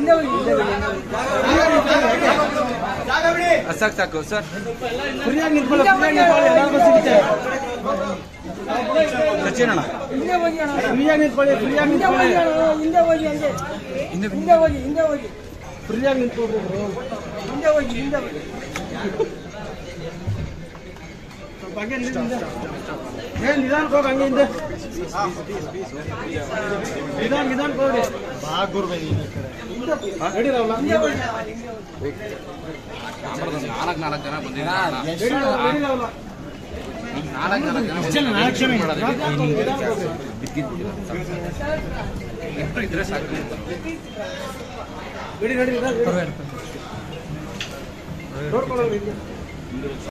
ಹಿಂದೆ ಹೋಗಿ ಹಿಂದೆ ಹೋಗಿ ಸಾಕು ಸಾಕು ಸರ್ ಫ್ರೀಯಾಗಿ ನಿಂತ್ಕೊಳ್ಳಿ ಫ್ರೀಯಾಗಿ ನಿಂತ್ಕೊಳ್ಳಿ ಎಲ್ಲರಿಗೂ ಸಿಗುತ್ತೆ ಸಚಿನಣ್ಣ ಹಿಂದೆ ಹೋಗಿ ಅಣ್ಣ ಫ್ರೀಯಾಗಿ ನಿಂತ್ಕೊಳ್ಳಿ ಫ್ರೀಯಾಗಿ ಹಿಂದೆ ಹೋಗಿ ನಿಂತ್ಕೊಳ್ಳಿ ಅಣ್ಣ ಹಿಂದೆ ಹೋಗಿ ಹಂಗೆ ಹಿಂದೆ ಹೋಗಿ ಹಿಂದೆ ಹೋಗಿ ಫ್ರೀಯಾಗಿ ನಿಂತ್ಕೊಳ್ರಿ ಬ್ರೋ ಹಿಂದೆ ಹೋಗಿ ಹಿಂದೆ ಹೋಗಿ ಸ್ವಲ್ಪ ಹಂಗೆ ನಿಂತು ಏ ನಿಧಾನಕ್ಕೆ ಹೋಗಿ ಹಂಗೆ ಹಿಂದೆ ನಿಧಾನ ನಿಧಾನಕ್ಕೆ ಹೋಗ್ರಿ ರೆಡಿ ರಾಹುಲ ನಾಲ್ಕು ನಾಲ್ಕು ಜನ ಬಂದಿದ್ದೀರಾ ರೆಡಿ ರಾಹುಲ ರೆಡಿ ರಾಹುಲ ನಾಲ್ಕು ನಾಲ್ಕು ಜನ ಇಬ್ಬರು ಇದ್ರೆ ಸಾಕು ರೆಡಿ ರೆಡಿ ನಿಧಾನ ರೆಡಿ ನೋಡ್ಕೊಳ್ಳೋರು ಹಿಂದೆ